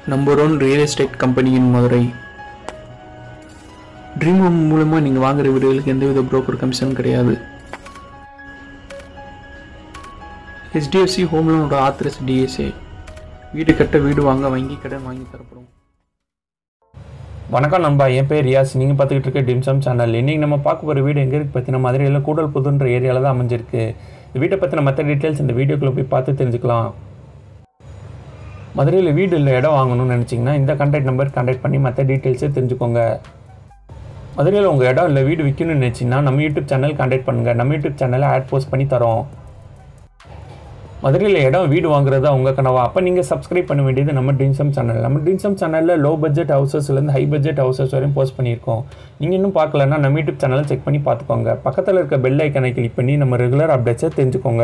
number one real estate கம்பெனியின் Madurai dream home மூலமாக நீங்கள் வாங்குற வீடுகளுக்கு எந்தவித புரோக்கர் கமிஷன் கிடையாது ஹெச்டிஎஃப்சி ஹோம் லோனோட ஆத்திரஸ் டிஎஸ்ஏ வீடு கட்ட வீடு வாங்க வங்கி கடன் வாங்கி தரப்படும் வணக்கம் நண்பா என் பேர் ரியாஸ் நீங்கள் பார்த்துக்கிட்டு இருக்க டிம்சம் சேனல் இன்றைக்கி நம்ம பார்க்க போகிற வீடு எங்கே இருக்குது பற்றின மதுரையில் கூடல் புதுன்ற ஏரியாவில் தான் அமைஞ்சிருக்கு இந்த வீட்டை பற்றின மற்ற டீட்டெயில்ஸ் இந்த வீடியோக்குள்ளே போய் பார்த்து தெரிஞ்சுக்கலாம் மதுரையில் வீடு இல்லை இடம் வாங்கணும்னு நினச்சிங்கன்னா இந்த கான்டாக்ட் நம்பர் கான்டாக்ட் பண்ணி மற்ற டீட்டெயில்ஸை தெரிஞ்சுக்கோங்க மதுரையில் உங்கள் இடம் இல்லை வீடு விற்கணும்னு நினச்சிங்கன்னா நம்ம யூடியூப் சேனல் கான்டாக்ட் பண்ணுங்கள் நம்ம யூடியூப் சேனலை ஆட் போஸ்ட் பண்ணி தரோம் மதுரையில் இடம் வீடு வாங்குறது அவங்க கனவா அப்போ நீங்கள் சப்ஸ்கிரைப் பண்ண வேண்டியது நம்ம ட்ரீம்சம் சேனல் நம்ம ட்ரீம்சம் சேனலில் லோ பட்ஜெட் ஹவுசஸ்லேருந்து ஹை பட்ஜெட் ஹவுசஸ் வரையும் போஸ்ட் பண்ணியிருக்கோம் நீங்கள் இன்னும் பார்க்கலன்னா நம்ம யூடியூப் சேனலை செக் பண்ணி பார்த்துக்கோங்க பக்கத்தில் இருக்க பெல் ஐக்கனை கிளிக் பண்ணி நம்ம ரெகுலர் அப்டேட்ஸை தெரிஞ்சுக்கோங்க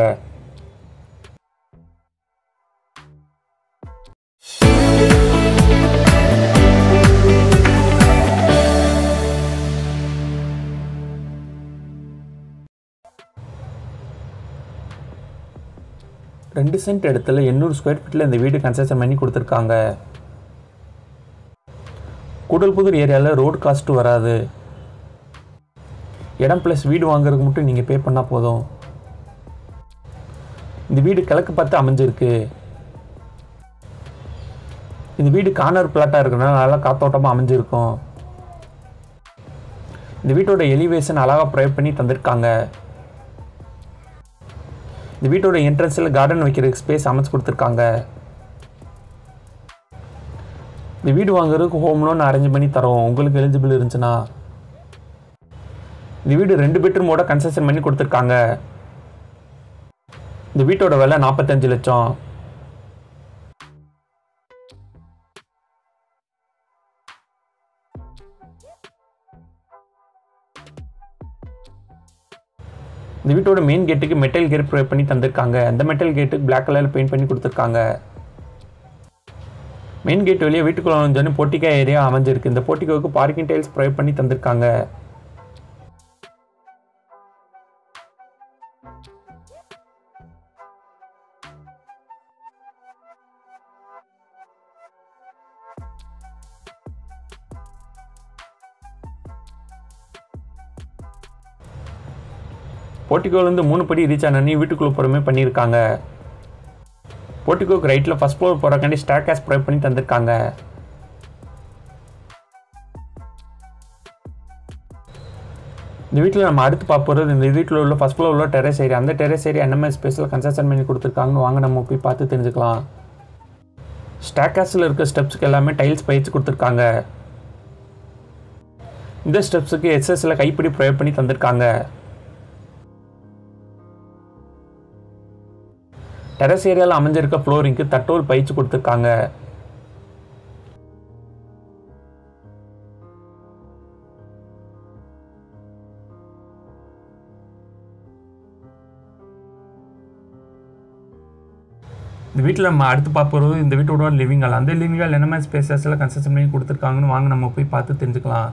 ரெண்டு சென்ட் இடத்துல எண்ணூறு ஸ்கொயர் ஃபீட்டில் இந்த வீடு கன்ஸ்ட்ரக்ஷன் பண்ணி கொடுத்துருக்காங்க கூடல்புதூர் ஏரியாவில் ரோடு காஸ்ட் வராது இடம் ப்ளஸ் வீடு வாங்குறதுக்கு மட்டும் நீங்கள் பே பண்ணால் போதும் இந்த வீடு கிழக்கு பார்த்து அமைஞ்சிருக்கு இந்த வீடு கார்னர் பிளாட்டாக இருக்கிறனால நல்லா காத்தோட்டமாக அமைஞ்சிருக்கும் இந்த வீட்டோட எலிவேஷன் அழகாக ப்ரொவைட் பண்ணி தந்திருக்காங்க இந்த வீட்டோட என்ட்ரன்ஸில் கார்டன் வைக்கிறதுக்கு ஸ்பேஸ் அமைச்சு கொடுத்துருக்காங்க இந்த வீடு வாங்குறதுக்கு ஹோம் லோன் அரேஞ்ச் பண்ணி தரோம் உங்களுக்கு எலிஜிபிள் இருந்துச்சுன்னா இந்த வீடு ரெண்டு பெட்ரூமோட கன்ஸ்ட்ரக்ஷன் பண்ணி கொடுத்துருக்காங்க இந்த வீட்டோட விலை நாற்பத்தஞ்சு லட்சம் இந்த வீட்டோட மெயின் கேட்டுக்கு மெட்டல் கேட் ப்ரொவைட் பண்ணி தந்திருக்காங்க அந்த மெட்டல் கேட்டுக்கு பிளாக் கலரில் பெயிண்ட் பண்ணி கொடுத்துருக்காங்க மெயின் கேட் வெளியே வீட்டுக்குள்ள வந்து போட்டிக்கா ஏரியா அமைஞ்சிருக்கு இந்த போட்டிக்கோவுக்கு பார்க்கிங் டைல்ஸ் ப்ரொவைட் பண்ணி தந்திருக்காங்க போர்ட்டிகோலேருந்து மூணு படி ரீச் ஆனி வீட்டுக்குள்ளே போகிறமே பண்ணியிருக்காங்க போர்ட்டிகோக்கு ரைட்டில் ஃபஸ்ட் ஃப்ளோர் போகிறக்காண்டி ஸ்டாக் கேஸ் ப்ரொவைட் பண்ணி தந்திருக்காங்க இந்த வீட்டில் நம்ம அடுத்து பார்ப்போறது இந்த வீட்டில் உள்ள ஃபஸ்ட் ஃப்ளோர் உள்ள டெரஸ் ஏரியா அந்த டெரஸ் ஏரியா என்னமே ஸ்பேஸில் கன்ஸ்ட்ரக்ஷன் பண்ணி கொடுத்துருக்காங்கன்னு வாங்க நம்ம போய் பார்த்து தெரிஞ்சுக்கலாம் ஸ்டாக்காஸில் இருக்க ஸ்டெப்ஸுக்கு எல்லாமே டைல்ஸ் பயிற்சி கொடுத்துருக்காங்க இந்த ஸ்டெப்ஸுக்கு எஸ்எஸ்ல கைப்பிடி ப்ரொவைட் பண்ணி தந்திருக்காங்க டெரஸ் ஏரியாவில் அமைஞ்சிருக்க ஃப்ளோரிங்க்கு தட்டோல் பயிற்சி கொடுத்துருக்காங்க இந்த வீட்டில் நம்ம அடுத்து பார்ப்போது இந்த வீட்டோட லிவிங் ஹால் அந்த லிவிங் ஹால் என்ன மாதிரி ஸ்பேசஸில் கன்ஸ்ட்ரக்ஷன் பண்ணி கொடுத்துருக்காங்கன்னு வாங்க நம்ம போய் பார்த்து தெரிஞ்சுக்கலாம்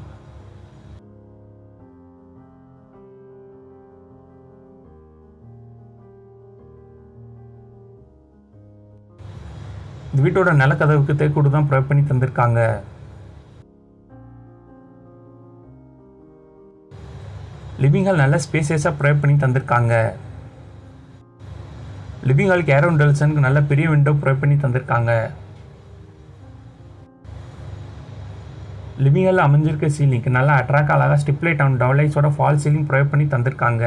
இந்த வீட்டோட நிலக்கதவுக்கு தேக்கூடு தான் ப்ரொவைட் பண்ணி தந்திருக்காங்க லிவிங் ஹால் நல்ல ஸ்பேசியஸாக ப்ரொவைட் பண்ணி தந்திருக்காங்க லிவிங் ஹாலுக்கு ஏரோன் டெல்சனுக்கு நல்ல பெரிய விண்டோ ப்ரொவைட் பண்ணி தந்திருக்காங்க லிவிங் ஹாலில் அமைஞ்சிருக்க சீலிங்க்கு நல்லா அட்ராக்ட் அழகாக ஸ்டிப்லைட் அண்ட் டவுலைஸோட ஃபால் சீலிங் ப்ரொவைட் பண்ணி தந்திருக்காங்க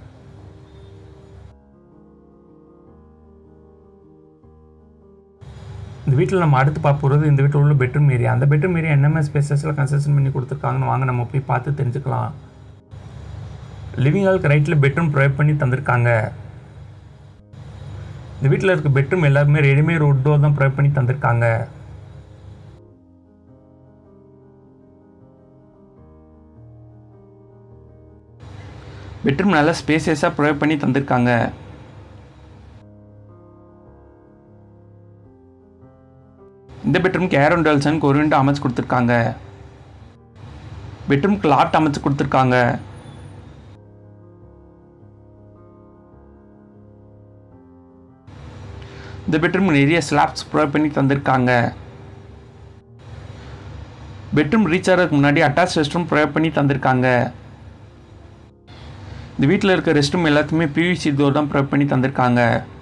இந்த வீட்டில் நம்ம அடுத்து பார்ப்போகிறது இந்த வீட்டில் உள்ள பெட்ரூம் ஏரியா அந்த பெட்ரூம் ஏரியா என்னென்ன ஸ்பேசஸில் கன்ஸ்ட்ரக்ஷன் பண்ணி கொடுத்துருக்காங்கன்னு வாங்க நம்ம போய் பார்த்து தெரிஞ்சுக்கலாம் லிவிங் ஹாலுக்கு ரைட்டில் பெட்ரூம் ப்ரொவைட் பண்ணி தந்திருக்காங்க இந்த வீட்டில் இருக்க பெட்ரூம் எல்லாருமே ரெடிமேட் வுட் டோர் தான் ப்ரொவைட் பண்ணி தந்திருக்காங்க பெட்ரூம் நல்லா ஸ்பேசியஸாக ப்ரொவைட் பண்ணி தந்திருக்காங்க இந்த பெட்ரூம்க்கு ஏரோன் டல்சனுக்கு ஒரு விண்டோ அமைச்சு கொடுத்துருக்காங்க பெட்ரூம்க்கு லாட் அமைச்சு கொடுத்துருக்காங்க இந்த பெட்ரூம் நிறைய ஸ்லாப்ஸ் ப்ரொவைட் பண்ணி தந்திருக்காங்க பெட்ரூம் ரீச் ஆகிறதுக்கு முன்னாடி அட்டாச் ரெஸ்ட் ரூம் ப்ரொவைட் பண்ணி தந்திருக்காங்க இந்த வீட்டில் இருக்க ரெஸ்ட் ரூம் எல்லாத்துக்குமே பிவிசி டோர் தான் ப்ரொவைட் பண்ணி தந்திருக்காங்க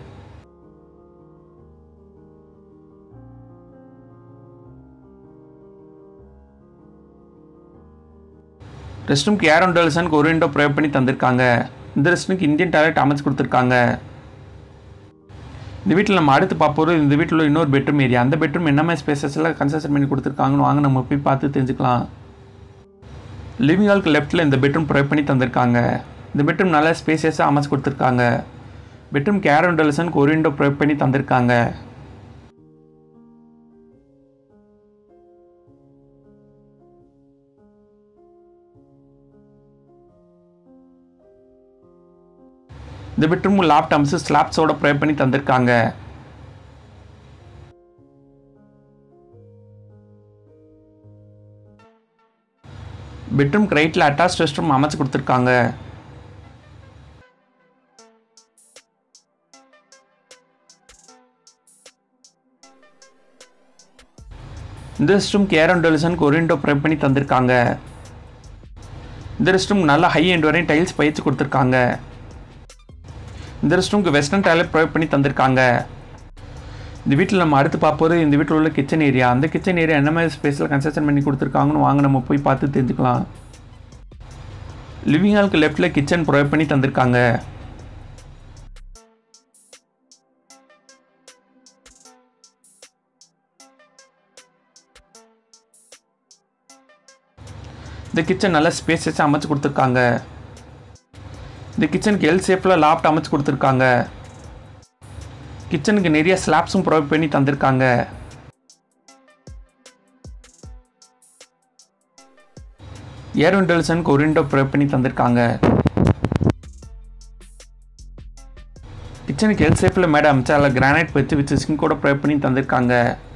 ரெஸ்ட் ரூம்க்கு ஏர் டெல்சனுக்கு ஒரு விண்டோ ப்ரொவைட் பண்ணி தந்திருக்காங்க இந்த ரெஸ்ட் ரூமுக்கு இந்தியன் டாய்லெட் அமைச்சு கொடுத்துருக்காங்க இந்த வீட்டில் நம்ம அடுத்து பார்ப்போது இந்த வீட்டில் உள்ள இன்னொரு பெட்ரூம் ஏரியா அந்த பெட்ரூம் என்ன மாதிரி ஸ்பேசஸில் கன்ஸ்ட்ரக்ஷன் பண்ணி கொடுத்துருக்காங்கன்னு வாங்க நம்ம போய் பார்த்து தெரிஞ்சுக்கலாம் லிவிங் ஹாலுக்கு லெஃப்ட்டில் இந்த பெட்ரூம் ப்ரொவைட் பண்ணி தந்திருக்காங்க இந்த பெட்ரூம் நல்லா ஸ்பேசியஸாக அமைச்சு கொடுத்துருக்காங்க பெட்ரூம் கேர் அண்ட் டெலிசனுக்கு ஒரு விண்டோ ப்ரொவைட் பண்ணி தந்திருக்காங்க இந்த பெட்ரூம் லாப்ட் அம்சு ஸ்லாப்ஸோட ப்ரொவைட் பண்ணி தந்திருக்காங்க பெட்ரூம் ரைட்டில் அட்டாச் ரெஸ்ட் ரூம் அமைச்சு கொடுத்துருக்காங்க இந்த ரெஸ்ட் ரூம் கேர் அண்ட் டெலிசனுக்கு ஒரு விண்டோ ப்ரொவைட் பண்ணி தந்திருக்காங்க இந்த ரெஸ்ட் ரூம் நல்லா ஹை எண்ட் வரையும் டைல்ஸ் பயிற்சி கொடுத்துருக்காங்க இந்த ரெஸ்ட் ரூமுக்கு வெஸ்டர்ன் டாய்லெட் ப்ரொவைட் பண்ணி தந்திருக்காங்க இந்த வீட்டில் நம்ம அடுத்து பார்ப்போது இந்த வீட்டில் உள்ள கிச்சன் ஏரியா அந்த கிச்சன் ஏரியா என்ன மாதிரி ஸ்பேஸில் கன்ஸ்ட்ரக்ஷன் பண்ணி கொடுத்துருக்காங்கன்னு வாங்க நம்ம போய் பார்த்து தெரிஞ்சுக்கலாம் லிவிங் ஹாலுக்கு லெஃப்ட்டில் கிச்சன் ப்ரொவைட் பண்ணி தந்திருக்காங்க இந்த கிச்சன் நல்லா ஸ்பேஸஸ் அமைச்சு கொடுத்துருக்காங்க இந்த கிச்சனுக்கு எல் ஷேப்பில் லாப்ட் அமைச்சு கொடுத்துருக்காங்க கிச்சனுக்கு நிறைய ஸ்லாப்ஸும் ப்ரொவைட் பண்ணி தந்திருக்காங்க ஏர் விண்டல்சனுக்கு ஒரு விண்டோ ப்ரொவைட் பண்ணி தந்திருக்காங்க கிச்சனுக்கு எல் ஷேப்பில் மேடம் அமைச்சு அதில் கிரானைட் வச்சு வச்சு சிங்க் கூட ப்ரொவைட் பண்ணி தந்திருக்காங்க